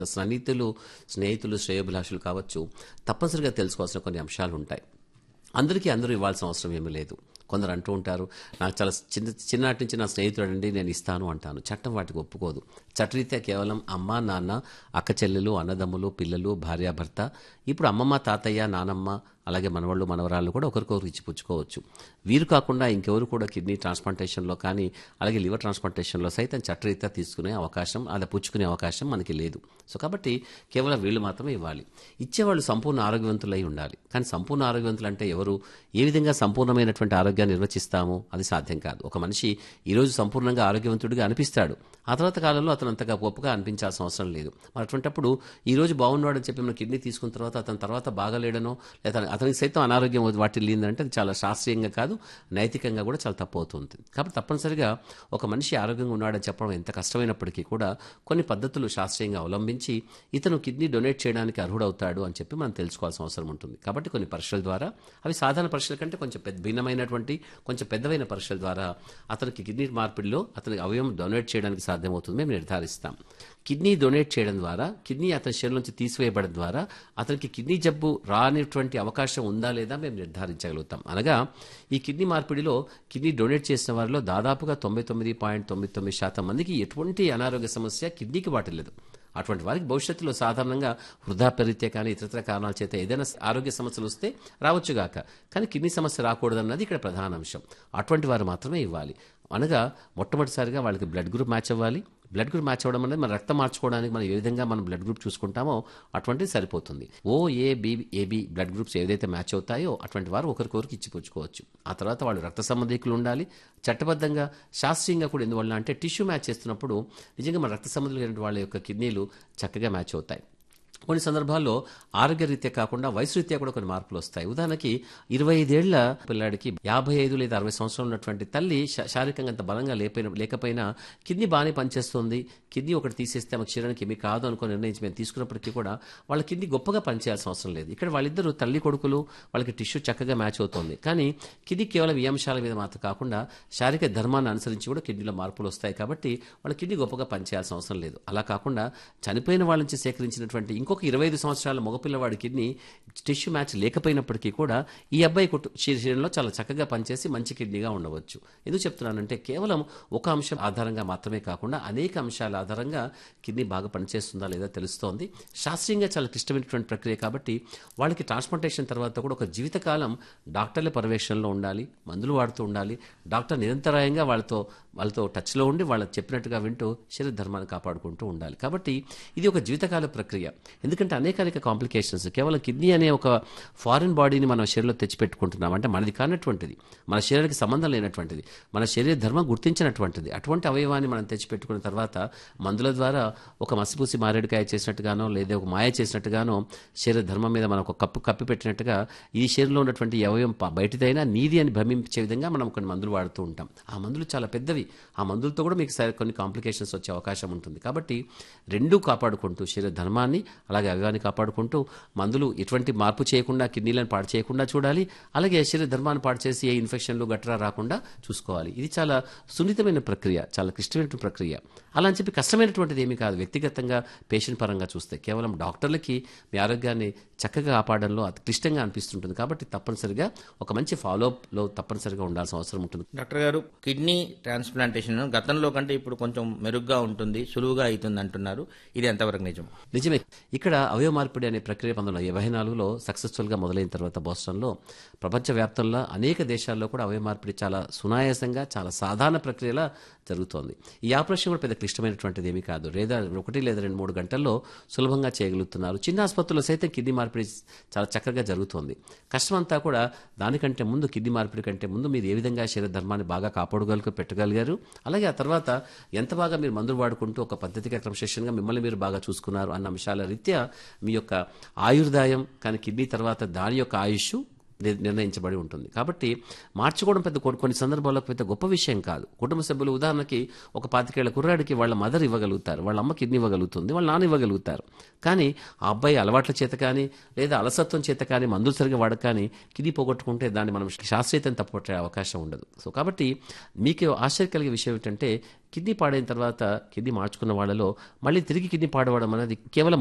సన్నిహితులు స్నేహితులు శ్రేయోభిలాషులు కావచ్చు తప్పనిసరిగా తెలుసుకోవాల్సిన కొన్ని అంశాలు ఉంటాయి అందరికీ అందరూ ఇవ్వాల్సిన అవసరం ఏమీ లేదు కొందరు అంటూ ఉంటారు నాకు చాలా చిన్న చిన్నటి నుంచి నా స్నేహితుడు అండి నేను ఇస్తాను అంటాను చట్టం వాటికి ఒప్పుకోదు చట్టరీత్యా కేవలం అమ్మ నాన్న అక్క చెల్లెలు అన్నదమ్ములు పిల్లలు భార్యాభర్త ఇప్పుడు అమ్మమ్మ తాతయ్య నానమ్మ అలాగే మనవాళ్ళు మనవరాళ్ళు కూడా ఒకరికొకరు ఇచ్చిపుచ్చుకోవచ్చు వీరు కాకుండా ఇంకెవరు కూడా కిడ్నీ ట్రాన్స్ప్లాంటేషన్లో కానీ అలాగే లివర్ ట్రాన్స్ప్లాంటేషన్లో సైతం చట్టరీత్యా తీసుకునే అవకాశం అలా పుచ్చుకునే అవకాశం మనకి లేదు సో కాబట్టి కేవలం వీళ్ళు మాత్రమే ఇవ్వాలి ఇచ్చేవాళ్ళు సంపూర్ణ ఆరోగ్యవంతులై ఉండాలి కానీ సంపూర్ణ ఆరోగ్యవంతులు అంటే ఎవరు ఏ విధంగా సంపూర్ణమైనటువంటి ఆరోగ్యాన్ని నిర్వచిస్తాము అది సాధ్యం కాదు ఒక మనిషి ఈరోజు సంపూర్ణంగా ఆరోగ్యవంతుడిగా అనిపిస్తాడు ఆ తర్వాత కాలంలో అతను అంతగా గొప్పగా అనిపించాల్సిన అవసరం లేదు మరి అటువంటప్పుడు ఈ రోజు బాగున్నాడని చెప్పి మనం కిడ్నీ తీసుకున్న తర్వాత అతని తర్వాత బాగాలేడనో లేదా అతనికి సైతం అనారోగ్యం వాటిల్లిందంటే అది చాలా శాస్త్రీయంగా కాదు నైతికంగా కూడా చాలా తప్పు అవుతుంది కాబట్టి తప్పనిసరిగా ఒక మనిషి ఆరోగ్యంగా ఉన్నాడని చెప్పడం ఎంత కష్టమైనప్పటికీ కూడా కొన్ని పద్ధతులు శాస్త్రీయంగా అవలంబించి ఇతను కిడ్నీ డొనేట్ చేయడానికి అర్హుడవుతాడు అని చెప్పి మనం తెలుసుకోవాల్సిన అవసరం ఉంటుంది కాబట్టి కొన్ని పరీక్షల ద్వారా అవి సాధారణ పరీక్షల కంటే కొంచెం పెద్ద భిన్నమైనటువంటి కొంచెం పెద్దవైన పరీక్షల ద్వారా అతనికి కిడ్నీ మార్పిడిలో అతనికి అవయవం డొనేట్ చేయడానికి సాధ్యమవుతుంది మేము నిర్ధారిస్తాం కిడ్నీ డొనేట్ చేయడం ద్వారా కిడ్నీ అతని శరీరం నుంచి తీసివేయబడడం ద్వారా అతనికి కిడ్నీ జబ్బు రానిటువంటి అవకాశం ఉందా లేదా మేము నిర్ధారించగలుగుతాం అనగా ఈ కిడ్నీ మార్పిడిలో కిడ్నీ డొనేట్ చేసిన వారిలో దాదాపుగా తొంభై తొమ్మిది పాయింట్ తొమ్మిది తొమ్మిది శాతం మందికి ఎటువంటి అనారోగ్య సమస్య కిడ్నీకి వాటిలేదు అటువంటి వారికి భవిష్యత్తులో సాధారణంగా వృద్ధాప్యరీత్యా కానీ ఇతరత్ర కారణాల చేత ఏదైనా ఆరోగ్య సమస్యలు వస్తే రావచ్చుగాక కానీ కిడ్నీ సమస్య రాకూడదన్నది ఇక్కడ ప్రధాన అంశం అటువంటి వారు మాత్రమే ఇవ్వాలి అనగా మొట్టమొదటిసారిగా వాళ్ళకి బ్లడ్ గ్రూప్ మ్యాచ్ అవ్వాలి బ్లడ్ గ్రూప్ మ్యాచ్ అవ్వడం అనేది మన రక్తం మార్చుకోవడానికి మనం ఏ విధంగా మనం బ్లడ్ గ్రూప్ చూసుకుంటామో అటువంటిది సరిపోతుంది O A B AB blood groups ఏదైతే మ్యాచ్ అవుతాయో అటువంటి వారు ఒకరికొకరికి ఇచ్చిపుచ్చుకోవచ్చు ఆ తర్వాత వాళ్ళు రక్త సంబంధికులు ఉండాలి చట్టబద్ధంగా శాస్త్రీయంగా కూడా ఎందువల్ల అంటే టిష్యూ మ్యాచ్ చేస్తున్నప్పుడు నిజంగా మన రక్త సంబంధికులైన వాళ్ళ యొక్క కిడ్నీలు చక్కగా మ్యాచ్ అవుతాయి కొన్ని సందర్భాల్లో ఆరోగ్య రీత్యా కాకుండా వయసు రీత్యా కూడా కొన్ని మార్పులు వస్తాయి ఉదాహరణకి ఇరవై ఐదేళ్ల పిల్లాడికి యాభై ఐదు లేదా అరవై సంవత్సరాలు ఉన్నటువంటి తల్లి శా- శారీరకంగా అంత బలంగా లేకపోయిన లేకపోయినా కిడ్నీ బాగానే పనిచేస్తుంది కిడ్నీ ఒకటి తీసేస్తే మాకు శరీరానికి ఏమీ కాదు అనుకుని నిర్ణయించి మేము తీసుకున్నప్పటికీ కూడా వాళ్ళ కిడ్నీ గొప్పగా పనిచేయాల్సిన అవసరం లేదు ఇక్కడ వాళ్ళిద్దరూ తల్లి కొడుకులు వాళ్ళకి టిష్యూ చక్కగా మ్యాచ్ అవుతుంది కానీ కిడ్నీ కేవలం ఈ అంశాల మీద మాత్రం కాకుండా శారీరక ధర్మాన్ని అనుసరించి కూడా కిడ్నీలో మార్పులు వస్తాయి కాబట్టి వాళ్ళ కిడ్నీ గొప్పగా పనిచేయాల్సిన అవసరం లేదు అలా కాకుండా చనిపోయిన వాళ్ళ నుంచి సేకరించినటువంటి ఇంకొక ఇరవై ఐదు సంవత్సరాల మగపిల్లవాడి కిడ్నీ టిష్యూ మ్యాచ్ లేకపోయినప్పటికీ కూడా ఈ అబ్బాయి కుటు శరీరంలో చాలా చక్కగా పనిచేసి మంచి కిడ్నీగా ఉండవచ్చు ఎందుకు చెప్తున్నానంటే కేవలం ఒక అంశం ఆధారంగా మాత్రమే కాకుండా అనేక అంశాల ఆధారంగా కిడ్నీ బాగా పనిచేస్తుందా లేదా తెలుస్తోంది శాస్త్రీయంగా చాలా క్లిష్టమైనటువంటి ప్రక్రియ కాబట్టి వాళ్ళకి ట్రాన్స్ప్లాంటేషన్ తర్వాత కూడా ఒక జీవితకాలం డాక్టర్ల పర్యవేక్షణలో ఉండాలి మందులు వాడుతూ ఉండాలి డాక్టర్ నిరంతరాయంగా వాళ్ళతో వాళ్ళతో టచ్లో ఉండి వాళ్ళకి చెప్పినట్టుగా వింటూ శరీర ధర్మాన్ని కాపాడుకుంటూ ఉండాలి కాబట్టి ఇది ఒక జీవితకాల ప్రక్రియ ఎందుకంటే అనేక అనేక కాంప్లికేషన్స్ కేవలం కిడ్నీ అనే ఒక ఫారిన్ బాడీని మన శరీరంలో తెచ్చిపెట్టుకుంటున్నాం అంటే మనది కానటువంటిది మన శరీరానికి సంబంధం లేనటువంటిది మన శరీర ధర్మం గుర్తించినటువంటిది అటువంటి అవయవాన్ని మనం తెచ్చిపెట్టుకున్న తర్వాత మందుల ద్వారా ఒక మసిపూసి మారేడుకాయ చేసినట్టుగానో లేదా ఒక మాయ చేసినట్టుగానో శరీర ధర్మం మీద మనం ఒక కప్పు కప్పి పెట్టినట్టుగా ఈ శరీరంలో ఉన్నటువంటి ఈ అవయవం ప- బయటిదైనా నీది అని భ్రమించే విధంగా మనం కొన్ని మందులు వాడుతూ ఉంటాం ఆ మందులు చాలా పెద్దవి ఆ మందులతో కూడా మీకు సరి- కొన్ని కాంప్లికేషన్స్ వచ్చే అవకాశం ఉంటుంది కాబట్టి రెండూ కాపాడుకుంటూ శరీర ధర్మాన్ని అలాగే అవయవాన్ని కాపాడుకుంటూ మందులు ఎటువంటి మార్పు చేయకుండా కిడ్నీలను పాడు చేయకుండా చూడాలి అలాగే శరీర ధర్మాన్ని పాడు చేసి ఏ ఇన్ఫెక్షన్లు గట్రా రాకుండా చూసుకోవాలి ఇది చాలా సున్నితమైన ప్రక్రియ చాలా క్లిష్టమైన ప్రక్రియ అలా అని చెప్పి కష్టమైనటువంటిది ఏమీ కాదు వ్యక్తిగతంగా పేషెంట్ పరంగా చూస్తే కేవలం డాక్టర్లకి మీ ఆరోగ్యాన్ని చక్కగా కాపాడంలో అతి క్లిష్టంగా అనిపిస్తుంటుంది కాబట్టి తప్పనిసరిగా ఒక మంచి ఫాలోఅప్లో తప్పనిసరిగా ఉండాల్సిన అవసరం ఉంటుంది డాక్టర్ గారు కిడ్నీ ట్రాన్స్ప్లాంటేషన్ గతంలో కంటే ఇప్పుడు కొంచెం మెరుగ్గా ఉంటుంది సులువుగా అవుతుంది అంటున్నారు ఇది ఎంతవరకు నిజం నిజమే ఇక్కడ అవయవ మార్పిడి అనే ప్రక్రియ పంతొమ్మిది వందల ఎనభై నాలుగులో సక్సెస్ఫుల్గా మొదలైన తర్వాత బోస్టన్లో ప్రపంచవ్యాప్తంలో అనేక దేశాల్లో కూడా అవయవ మార్పిడి చాలా సునాయాసంగా చాలా సాధారణ ప్రక్రియలా జరుగుతోంది ఈ ఆపరేషన్ కూడా పెద్ద క్లిష్టమైనటువంటిది ఏమీ కాదు లేదా ఒకటి లేదా రెండు మూడు గంటల్లో సులభంగా చేయగలుగుతున్నారు చిన్న ఆసుపత్రుల్లో సైతం కిడ్నీ మార్పిడి చాలా చక్కగా జరుగుతోంది కష్టమంతా కూడా దానికంటే ముందు కిడ్నీ మార్పిడి కంటే ముందు మీరు ఏ విధంగా శరీర ధర్మాన్ని బాగా కాపాడగలుగు పెట్టగలిగారు అలాగే ఆ తర్వాత ఎంత బాగా మీరు మందులు వాడుకుంటూ ఒక పద్ధతిగా క్రమశిక్షణగా మిమ్మల్ని మీరు బాగా చూసుకున్నారు అన్న అంశాల రీత్యా మీ యొక్క ఆయుర్దాయం కానీ కిడ్నీ తర్వాత దాని యొక్క ఆయుష్ ని- నిర్ణయించబడి ఉంటుంది కాబట్టి మార్చుకోవడం పెద్ద కొన్ని కొన్ని సందర్భాల్లో పెద్ద గొప్ప విషయం కాదు కుటుంబ సభ్యులు ఉదాహరణకి ఒక పాతికేళ్ల కుర్రాడికి వాళ్ళ మదర్ ఇవ్వగలుగుతారు వాళ్ళ అమ్మ కిడ్నీ ఇవ్వగలుగుతుంది వాళ్ళ నాన్న ఇవ్వగలుగుతారు కానీ ఆ అబ్బాయి అలవాట్ల చేత కానీ లేదా అలసత్వం చేత కానీ మందులు సరిగా వాడక కానీ కిడ్నీ పోగొట్టుకుంటే దాన్ని మనం శాస్త్రీయతను తప్పట్టే అవకాశం ఉండదు సో కాబట్టి మీకు ఆశ్చర్య కలిగే విషయం ఏంటంటే కిడ్నీ పాడైన తర్వాత కిడ్నీ మార్చుకున్న వాళ్ళలో మళ్ళీ తిరిగి కిడ్నీ పాడవడం అనేది కేవలం